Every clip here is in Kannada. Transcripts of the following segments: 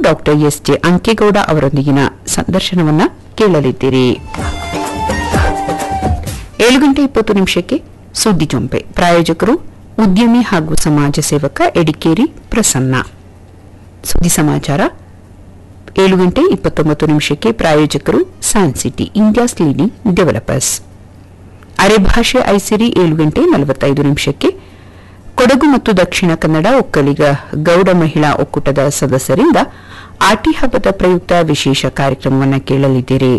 ಡಾಕ್ಟರ್ ಎಸ್ ಜೆ ಅಂಕೇಗೌಡ ಅವರೊಂದಿಗಿನ ಸಂದರ್ಶನವನ್ನ ಕೇಳಲಿದ್ದೀರಿ ಏಳು ಗಂಟೆ ಇಪ್ಪತ್ತು ನಿಮಿಷಕ್ಕೆ ಸುದ್ದಿ ಜೊಂಪೆ ಪ್ರಾಯೋಜಕರು ಉದ್ಯಮಿ ಹಾಗೂ ಸಮಾಜ ಸೇವಕ ಎಡಿಕೇರಿ ಪ್ರಸನ್ನ ಸುದ್ದಿ ಸಮಾಚಾರ ಏಳು ಗಂಟೆ ಇಪ್ಪತ್ತೊಂಬತ್ತು ನಿಮಿಷಕ್ಕೆ ಪ್ರಾಯೋಜಕರು ಸ್ಯಾನ್ಸಿಟಿ ಇಂಡಿಯಾಸ್ ಲೀಡಿಂಗ್ ಡೆವಲಪರ್ಸ್ ಅರೆಭಾಷೆ ಐಸಿರಿ ಏಳು ಗಂಟೆ ನಲವತ್ತೈದು ನಿಮಿಷಕ್ಕೆ ಕೊಡಗು ಮತ್ತು ದಕ್ಷಿಣ ಕನ್ನಡ ಒಕ್ಕಲಿಗ ಗೌಡ ಮಹಿಳಾ ಒಕ್ಕೂಟದ ಸದಸ್ಯರಿಂದ ಆಟಿ ಹಬ್ಬದ ಪ್ರಯುಕ್ತ ವಿಶೇಷ ಕಾರ್ಯಕ್ರಮವನ್ನು ಕೇಳಲಿದ್ದೀರಿ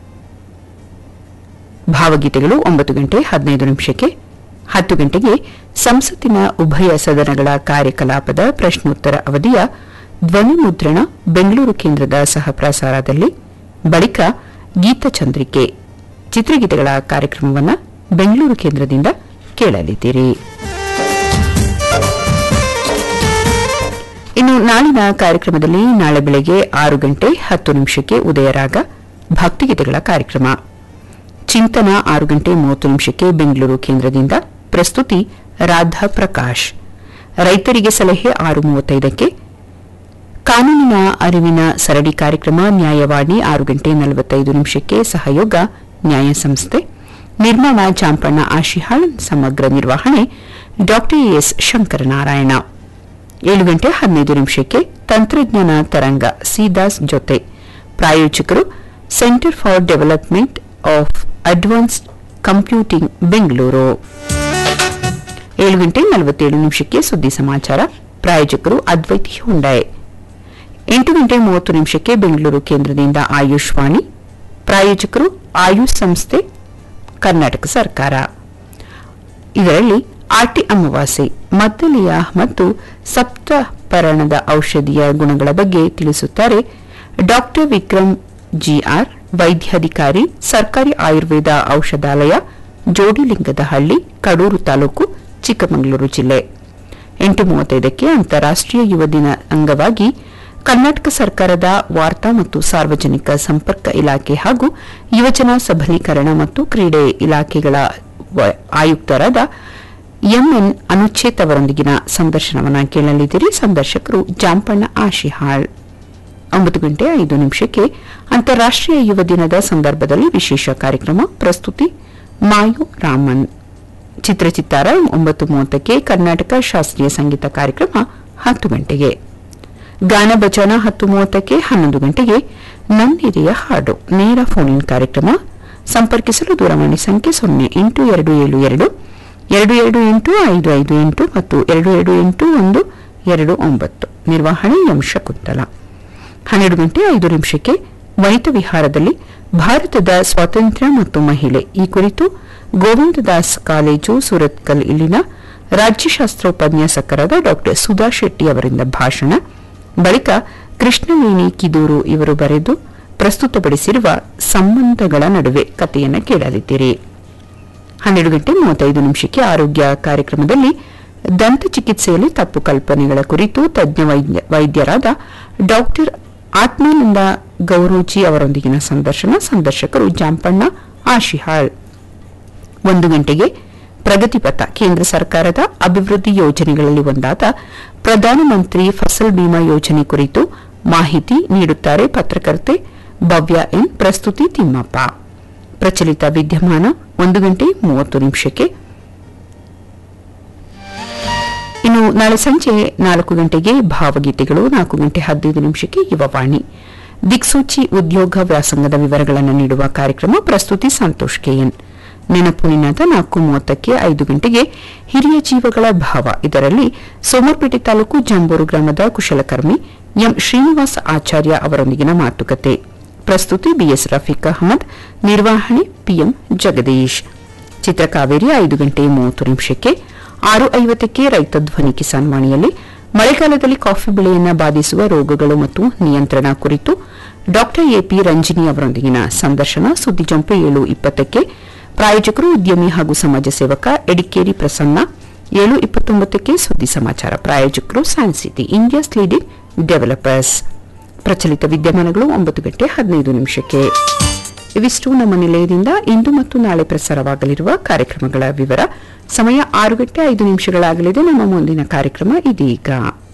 ಭಾವಗೀತೆಗಳು ಒಂಬತ್ತು ಗಂಟೆ ಹದಿನೈದು ನಿಮಿಷಕ್ಕೆ ಹತ್ತು ಗಂಟೆಗೆ ಸಂಸತ್ತಿನ ಉಭಯ ಸದನಗಳ ಕಾರ್ಯಕಲಾಪದ ಪ್ರಶ್ನೋತ್ತರ ಅವಧಿಯ ಧ್ವನಿ ಮುದ್ರಣ ಬೆಂಗಳೂರು ಕೇಂದ್ರದ ಸಹಪ್ರಸಾರದಲ್ಲಿ ಬಳಿಕ ಗೀತಚಂದ್ರಿಕೆ ಚಿತ್ರಗೀತೆಗಳ ಕಾರ್ಯಕ್ರಮವನ್ನು ಬೆಂಗಳೂರು ಕೇಂದ್ರದಿಂದ ಕೇಳಲಿದ್ದೀರಿ ಇನ್ನು ನಾಳಿನ ಕಾರ್ಯಕ್ರಮದಲ್ಲಿ ನಾಳೆ ಬೆಳಗ್ಗೆ ಆರು ಗಂಟೆ ಹತ್ತು ನಿಮಿಷಕ್ಕೆ ಉದಯರಾಗ ಭಕ್ತಿಗೀತೆಗಳ ಕಾರ್ಯಕ್ರಮ ಚಿಂತನ ಆರು ಗಂಟೆ ಮೂವತ್ತು ನಿಮಿಷಕ್ಕೆ ಬೆಂಗಳೂರು ಕೇಂದ್ರದಿಂದ ಪ್ರಸ್ತುತಿ ರಾಧಾ ಪ್ರಕಾಶ್ ರೈತರಿಗೆ ಸಲಹೆ ಆರು ಮೂವತ್ತೈದಕ್ಕೆ ಕಾನೂನಿನ ಅರಿವಿನ ಸರಣಿ ಕಾರ್ಯಕ್ರಮ ನ್ಯಾಯವಾಣಿ ಆರು ಗಂಟೆ ನಲವತ್ತೈದು ನಿಮಿಷಕ್ಕೆ ಸಹಯೋಗ ನ್ಯಾಯ ಸಂಸ್ಥೆ ನಿರ್ಮಾಣ ಚಾಂಪಣ್ಣ ಆಶಿಹಾಳ್ ಸಮಗ್ರ ನಿರ್ವಹಣೆ ಡಾ ಎಸ್ ಶಂಕರನಾರಾಯಣ ಏಳು ಗಂಟೆ ಹದಿನೈದು ನಿಮಿಷಕ್ಕೆ ತಂತ್ರಜ್ಞಾನ ತರಂಗ ಸಿದಾಸ್ ಜೊತೆ ಪ್ರಾಯೋಜಕರು centre for development of advanced computing Bengaluru ಏಳು ಗಂಟೆ ನಲವತ್ತೇಳು ನಿಮಿಷಕ್ಕೆ ಸುದ್ದಿ ಸಮಾಚಾರ ಪ್ರಾಯೋಜಕರು ಅದ್ವೈತಿ ಹುಂಡಾಯ್ ಎಂಟು ಗಂಟೆ ಮೂವತ್ತು ನಿಮಿಷಕ್ಕೆ ಬೆಂಗಳೂರು ಕೇಂದ್ರದಿಂದ ಆಯುಷ್ ವಾಣಿ ಪ್ರಾಯೋಜಕರು ಆಯುಷ್ ಸಂಸ್ಥೆ ಕರ್ನಾಟಕ ಸರ್ಕಾರ ಇದರಲ್ಲಿ ಆಟಿ ಅಮಾವಾಸ್ಯೆ ಮದ್ದಲೆಯ ಮತ್ತು ಸಪ್ತಪರಣದ ಔಷಧಿಯ ಗುಣಗಳ ಬಗ್ಗೆ ತಿಳಿಸುತ್ತಾರೆ ಡಾಕ್ಟರ್ ವಿಕ್ರಮ್ ಜಿಆರ್ ವೈದ್ಯಾಧಿಕಾರಿ ಸರ್ಕಾರಿ ಆಯುರ್ವೇದ ಔಷಧಾಲಯ ಜೋಡಿಲಿಂಗದಹಳ್ಳಿ ಕಡೂರು ತಾಲೂಕು ಚಿಕ್ಕಮಗಳೂರು ಜಿಲ್ಲೆ ಎಂಟು ಮೂವತ್ತೈದಕ್ಕೆ ಅಂತಾರಾಷ್ಟೀಯ ಯುವ ದಿನ ಅಂಗವಾಗಿ ಕರ್ನಾಟಕ ಸರ್ಕಾರದ ವಾರ್ತಾ ಮತ್ತು ಸಾರ್ವಜನಿಕ ಸಂಪರ್ಕ ಇಲಾಖೆ ಹಾಗೂ ಯುವಜನ ಸಬಲೀಕರಣ ಮತ್ತು ಕ್ರೀಡೆ ಇಲಾಖೆಗಳ ವ- ಆಯುಕ್ತರಾದ ಎಂಎನ್ ಅನುಚ್ಛೇತ್ ಅವರೊಂದಿಗಿನ ಸಂದರ್ಶನವನ್ನು ಕೇಳಲಿದ್ದೀರಿ ಸಂದರ್ಶಕರು ಜಾಂಪಣ್ಣ ಆಶಿಹಾಳ್ ಒಂಬತ್ತು ಗಂಟೆ ಐದು ನಿಮಿಷಕ್ಕೆ ಅಂತಾರಾಷ್ಟೀಯ ಯುವ ದಿನದ ಸಂದರ್ಭದಲ್ಲಿ ವಿಶೇಷ ಕಾರ್ಯಕ್ರಮ ಪ್ರಸ್ತುತಿ ಮಾಯು ರಾಮನ್ ಚಿತ್ರಚಿತ್ತಾರ ಒಂಬತ್ತು ಮೂವತ್ತಕ್ಕೆ ಕರ್ನಾಟಕ ಶಾಸ್ತ್ರೀಯ ಸಂಗೀತ ಕಾರ್ಯಕ್ರಮ ಹತ್ತು ಗಂಟೆಗೆ ಗಾನ ಭಜನ ಹತ್ತು ಮೂವತ್ತಕ್ಕೆ ಹನ್ನೊಂದು ಗಂಟೆಗೆ ನನ್ನಿರೆಯ ಹಾಡು ನೇರ ಫೋನ್ ಇನ್ ಕಾರ್ಯಕ್ರಮ ಸಂಪರ್ಕಿಸಲು ದೂರವಾಣಿ ಸಂಖ್ಯೆ ಸೊನ್ನೆ ಎಂಟು ಎರಡು ಏಳು ಎರಡು ಎರಡು ಎರಡು ಎಂಟು ಐದು ಐದು ಎಂಟು ಮತ್ತು ಎರಡು ಎರಡು ಎಂಟು ಒಂದು ಎರಡು ಒಂಬತ್ತು ನಿರ್ವಹಣೆ ಎಂ ಶಕುಂತಲ ಹನ್ನೆರಡು ಗಂಟೆ ಐದು ನಿಮಿಷಕ್ಕೆ ವನಿತ ವಿಹಾರದಲ್ಲಿ ಭಾರತದ ಸ್ವಾತಂತ್ರ್ಯ ಮತ್ತು ಮಹಿಳೆ ಈ ಕುರಿತು ಗೋವಿಂದದಾಸ್ ಕಾಲೇಜು ಸುರತ್ಕಲ್ ಇಲ್ಲಿನ ರಾಜ್ಯಶಾಸ್ತ್ರ ಉಪನ್ಯಾಸಕರಾದ ಡಾ ಸುಧಾ ಶೆಟ್ಟಿ ಅವರಿಂದ ಭಾಷಣ ಬಳಿಕ ಕೃಷ್ಣವೇಣಿ ಕಿದೂರು ಇವರು ಬರೆದು ಪ್ರಸ್ತುತಪಡಿಸಿರುವ ಸಂಬಂಧಗಳ ನಡುವೆ ಕಥೆಯನ್ನು ಕೇಳಲಿದ್ದೀರಿ ಹನ್ನೆರಡು ಗಂಟೆ ಮೂವತ್ತೈದು ನಿಮಿಷಕ್ಕೆ ಆರೋಗ್ಯ ಕಾರ್ಯಕ್ರಮದಲ್ಲಿ ದಂತ ಚಿಕಿತ್ಸೆಯಲ್ಲಿ ತಪ್ಪು ಕಲ್ಪನೆಗಳ ಕುರಿತು ತಜ್ಞ ವೈದ್ಯ- ವೈದ್ಯರಾದ ಡಾಕ್ಟರ್ ಆತ್ಮಾನಂದ ಗೌರೋಜಿ ಅವರೊಂದಿಗಿನ ಸಂದರ್ಶನ ಸಂದರ್ಶಕರು ಜಾಂಪಣ್ಣ ಆಶಿಹಾಳ್ ಒಂದು ಗಂಟೆಗೆ ಪ್ರಗತಿಪಥ ಕೇಂದ್ರ ಸರ್ಕಾರದ ಅಭಿವೃದ್ಧಿ ಯೋಜನೆಗಳಲ್ಲಿ ಒಂದಾದ ಪ್ರಧಾನಮಂತ್ರಿ ಫಸಲ್ ಬಿಮಾ ಯೋಜನೆ ಕುರಿತು ಮಾಹಿತಿ ನೀಡುತ್ತಾರೆ ಪತ್ರಕರ್ತೆ ಭವ್ಯ ಎನ್ ಪ್ರಸ್ತುತಿ ತಿಮ್ಮಪ್ಪ ಪ್ರಚಲಿತ ವಿದ್ಯಮಾನ ಒಂದು ಗಂಟೆ ಮೂವತ್ತು ನಿಮಿಷಕ್ಕೆ ಇನ್ನು ನಾಳೆ ಸಂಜೆ ನಾಲ್ಕು ಗಂಟೆಗೆ ಭಾವಗೀತೆಗಳು ನಾಲ್ಕು ಗಂಟೆ ಹದಿನೈದು ನಿಮಿಷಕ್ಕೆ ಯುವವಾಣಿ ದಿಕ್ಸೂಚಿ ಉದ್ಯೋಗ ವ್ಯಾಸಂಗದ ವಿವರಗಳನ್ನು ನೀಡುವ ಕಾರ್ಯಕ್ರಮ ಪ್ರಸ್ತುತಿ ಸಂತೋಷ್ ಕೆಎನ್ ನೆನಪು ನಿನಾದ ನಾಲ್ಕು ಮೂವತ್ತಕ್ಕೆ ಐದು ಗಂಟೆಗೆ ಹಿರಿಯ ಜೀವಗಳ ಭಾವ ಇದರಲ್ಲಿ ಸೋಮರ್ಪೇಟೆ ತಾಲೂಕು ಜಂಬೂರು ಗ್ರಾಮದ ಕುಶಲಕರ್ಮಿ ಎಂ ಶ್ರೀನಿವಾಸ ಆಚಾರ್ಯ ಅವರೊಂದಿಗಿನ ಮಾತುಕತೆ ಪ್ರಸ್ತುತಿ ಬಿಎಸ್ ರಫೀಕ್ ಅಹಮದ್ ನಿರ್ವಹಣೆ ಪಿಎಂ ಜಗದೀಶ್ ಚಿತ್ರಕಾವೇರಿ ಐದು ಗಂಟೆ ಮೂವತ್ತು ನಿಮಿಷಕ್ಕೆ ಆರು ಐವತ್ತಕ್ಕೆ ರೈತ ಧ್ವನಿ ಕಿಸಾನ್ ವಾಣಿಯಲ್ಲಿ ಮಳೆಗಾಲದಲ್ಲಿ ಕಾಫಿ ಬೆಳೆಯನ್ನು ಬಾಧಿಸುವ ರೋಗಗಳು ಮತ್ತು ನಿಯಂತ್ರಣ ಕುರಿತು ಡಾಕ್ಟರ್ ಎಪಿ ರಂಜಿನಿ ಅವರೊಂದಿಗಿನ ಸಂದರ್ಶನ ಸುದ್ದಿ ಜಂಪೆ ಏಳು ಇಪ್ಪತ್ತಕ್ಕೆ ಪ್ರಾಯೋಜಕರು ಉದ್ಯಮಿ ಹಾಗೂ ಸಮಾಜ ಸೇವಕ ಎಡಿಕೇರಿ ಪ್ರಸನ್ನ ಏಳು ಇಪ್ಪತ್ತೊಂಬತ್ತಕ್ಕೆ ಸುದ್ದಿ ಸಮಾಚಾರ ಪ್ರಾಯೋಜಕರು science city India's leading developers ಪ್ರಚಲಿತ ವಿದ್ಯಮಾನಗಳು ಒಂಬತ್ತು ಗಂಟೆ ಹದಿನೈದು ನಿಮಿಷಕ್ಕೆ ಇವಿಷ್ಟು ನಮ್ಮ ನಿಲಯದಿಂದ ಇಂದು ಮತ್ತು ನಾಳೆ ಪ್ರಸಾರವಾಗಲಿರುವ ಕಾರ್ಯಕ್ರಮಗಳ ವಿವರ ಸಮಯ ಆರು ಗಂಟೆ ಐದು ನಿಮಿಷಗಳಾಗಲಿದೆ ನಮ್ಮ ಮುಂದಿನ ಕಾರ್ಯಕ್ರಮ ಇದೀಗ